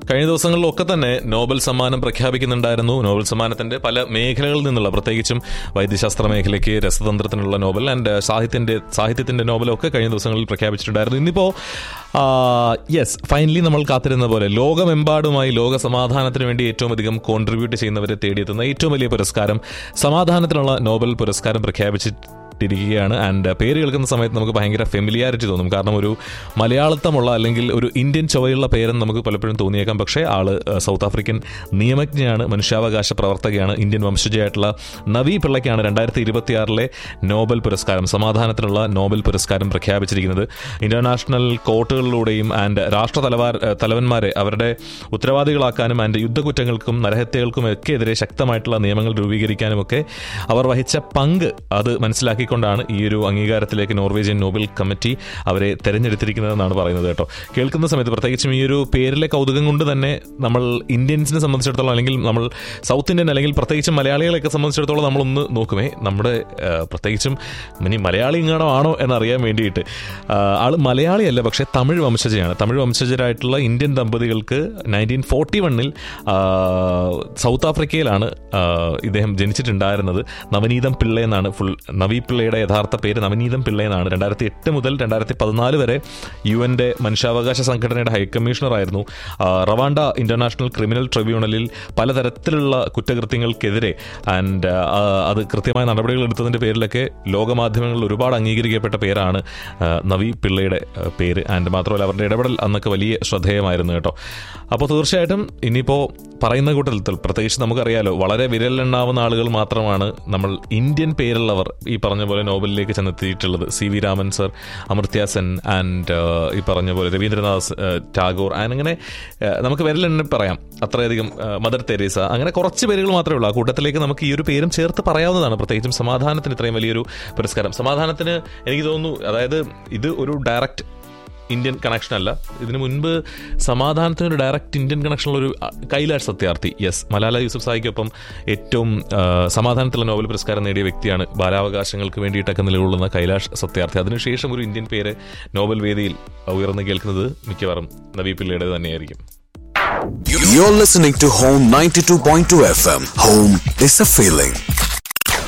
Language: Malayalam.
കഴിഞ്ഞ ദിവസങ്ങളിലൊക്കെ തന്നെ നോബൽ സമ്മാനം പ്രഖ്യാപിക്കുന്നുണ്ടായിരുന്നു നോബൽ സമ്മാനത്തിന്റെ പല മേഖലകളിൽ നിന്നുള്ള പ്രത്യേകിച്ചും വൈദ്യശാസ്ത്ര മേഖലയ്ക്ക് രസതന്ത്രത്തിനുള്ള നോബൽ ആൻഡ് സാഹിത്യത്തിന്റെ സാഹിത്യത്തിന്റെ നോബലൊക്കെ കഴിഞ്ഞ ദിവസങ്ങളിൽ പ്രഖ്യാപിച്ചിട്ടുണ്ടായിരുന്നു ഇന്നിപ്പോ യെസ് ഫൈനലി നമ്മൾ കാത്തിരുന്ന പോലെ ലോകമെമ്പാടുമായി ലോക സമാധാനത്തിന് വേണ്ടി ഏറ്റവും അധികം കോൺട്രിബ്യൂട്ട് ചെയ്യുന്നവരെ തേടിയെത്തുന്ന ഏറ്റവും വലിയ പുരസ്കാരം സമാധാനത്തിനുള്ള നോബൽ പുരസ്കാരം പ്രഖ്യാപിച്ചിട്ടിരിക്കുകയാണ് ആൻഡ് പേര് കേൾക്കുന്ന സമയത്ത് നമുക്ക് ഭയങ്കര ഫെമിലിയാരിറ്റി തോന്നും കാരണം ഒരു മലയാളത്തമുള്ള അല്ലെങ്കിൽ ഒരു ഇന്ത്യൻ ചുവയുള്ള പേരെന്ന് നമുക്ക് പലപ്പോഴും തോന്നിയേക്കാം പക്ഷേ ആള് ഏഹ്, സൗത്ത് ആഫ്രിക്കൻ നിയമജ്ഞയാണ് മനുഷ്യാവകാശ പ്രവർത്തകയാണ് ഇന്ത്യൻ വംശജയായിട്ടുള്ള നവി പിള്ളയ്ക്കാണ് രണ്ടായിരത്തി ഇരുപത്തിയാറിലെ നോബൽ പുരസ്കാരം സമാധാനത്തിനുള്ള നോബൽ പുരസ്കാരം പ്രഖ്യാപിച്ചിരിക്കുന്നത് ഇന്റർനാഷണൽ കോർട്ടുകളിലൂടെയും ആൻഡ് രാഷ്ട്ര തലവാർ ഏഹ്, തലവന്മാരെ അവരുടെ ഉത്തരവാദികളാക്കാനും ആൻഡ് യുദ്ധകുറ്റങ്ങൾക്കും നരഹത്യകൾക്കും ഒക്കെ എതിരെ ശക്തമായിട്ടുള്ള നിയമങ്ങൾ രൂപീകരിക്കാനും ഒക്കെ അവർ വഹിച്ച പങ്ക് അത് മനസ്സിലാക്കിക്കൊണ്ടാണ് ഈ ഒരു അംഗീകാരത്തിലേക്ക് നോർവേജിയൻ നോബൽ കമ്മിറ്റി അവരെ തെരഞ്ഞെടുത്തിരിക്കുന്നതെന്നാണ് പറയുന്നത് കേട്ടോ കേൾക്കുന്ന സമയത്ത് പ്രത്യേകിച്ചും ഈ ഒരു പേരിലെ കൗതുകം കൊണ്ട് തന്നെ നമ്മൾ ഇന്ത്യൻസിനെ സംബന്ധിച്ചിടത്തോളം അല്ലെങ്കിൽ നമ്മൾ സൗത്ത് ഇന്ത്യൻ അല്ലെങ്കിൽ പ്രത്യേകിച്ചും മലയാളികളെയൊക്കെ സംബന്ധിച്ചിടത്തോളം നമ്മളൊന്ന് നോക്കുമേ നമ്മുടെ ആ, പ്രത്യേകിച്ചും ഇനി മലയാളി ഇങ്ങാണോ ആണോ എന്നറിയാൻ വേണ്ടിയിട്ട് ആ, ആള് മലയാളിയല്ല പക്ഷേ തമിഴ് വംശജയാണ് തമിഴ് വംശജരായിട്ടുള്ള ഇന്ത്യൻ ദമ്പതികൾക്ക് നയൻറ്റീൻ ഫോർട്ടി വണ്ണിൽ സൗത്ത് ആഫ്രിക്കയിലാണ് ആ, ഇദ്ദേഹം ജനിച്ചിട്ടുണ്ടായിരുന്നത് നവനീതം പിള്ള എന്നാണ് ഫുൾ നവി പിള്ളയുടെ യഥാർത്ഥ പേര് നവനീതം പിള്ള എന്നാണ് രണ്ടായിരത്തി എട്ട് മുതൽ രണ്ടായിരത്തി പതിനാല് വരെ യു എൻ്റെ മനുഷ്യാവകാശ സംഘടനയുടെ ഹൈക്കമ്മീഷണറായിരുന്നു ആ, റവാണ്ട ഇന്റർനാഷണൽ ക്രിമിനൽ ട്രിബ്യൂണലിൽ പലതരത്തിലുള്ള കുറ്റകൃത്യങ്ങൾക്കെതിരെ ആൻഡ് അത് കൃത്യമായ നടപടികൾ എടുത്തതിൻ്റെ പേരിലൊക്കെ ലോകമാധ്യമങ്ങളിൽ ഒരുപാട് അംഗീകരിക്കപ്പെട്ട പേരാണ് ആ, നവി പിള്ളയുടെ ആ, പേര് ആൻഡ് മാത്രമല്ല അവരുടെ ഇടപെടൽ അന്നൊക്കെ വലിയ ശ്രദ്ധേയമായിരുന്നു കേട്ടോ അപ്പോൾ തീർച്ചയായിട്ടും ഇനിയിപ്പോൾ പറയുന്ന കൂട്ടത്തിൽ പ്രത്യേകിച്ച് നമുക്കറിയാലോ വളരെ വിരലിലെണ്ണാവുന്ന ആളുകൾ മാത്രമാണ് നമ്മൾ ഇന്ത്യൻ പേരുള്ളവർ ഈ പറഞ്ഞ പോലെ നോബലിലേക്ക് ചെന്നെത്തിയിട്ടുള്ളത് C V Raman sir Amartya Sen and ഈ പറഞ്ഞ പോലെ രവീന്ദ്രനാഥ് ഏഹ്, ടാഗോർ ആൻഡ് അങ്ങനെ ഏഹ്, നമുക്ക് വിരലെണ്ണ പറയാം അത്രയധികം ഏഹ്, മദർ തെരേസ അങ്ങനെ കുറച്ച് പേരുകൾ മാത്രമേ ഉള്ളൂ ആ കൂട്ടത്തിലേക്ക് നമുക്ക് ഈ ഒരു പേരും ചേർത്ത് പറയാവുന്നതാണ് പ്രത്യേകിച്ചും സമാധാനത്തിന് ഇത്രയും വലിയൊരു പുരസ്കാരം സമാധാനത്തിന് എനിക്ക് തോന്നുന്നു അതായത് ഇത് ഒരു ഡയറക്റ്റ് ഇന്ത്യൻ കണക്ഷൻ അല്ല ഇതിനു മുൻപ് സമാധാനത്തിന് ഒരു ഡയറക്റ്റ് ഇന്ത്യൻ കണക്ഷനുള്ള ഒരു അ, കൈലാഷ് സത്യാർത്ഥി യെസ് മലാല യൂസഫ് സായിക്കൊപ്പം ഏറ്റവും ആ, സമാധാനത്തിലുള്ള നോബൽ പുരസ്കാരം നേടിയ വ്യക്തിയാണ് ബാലാവകാശങ്ങൾക്ക് വേണ്ടിയിട്ടൊക്കെ നിലകൊള്ളുന്ന കൈലാഷ് സത്യാർത്ഥി അതിനുശേഷം ഒരു ഇന്ത്യൻ പേര് നോബൽ വേദിയിൽ ഉയർന്നു കേൾക്കുന്നത് മിക്കവാറും നബി പിള്ളയുടെ തന്നെയായിരിക്കും You're listening to Home 92.2 FM. Home is a feeling.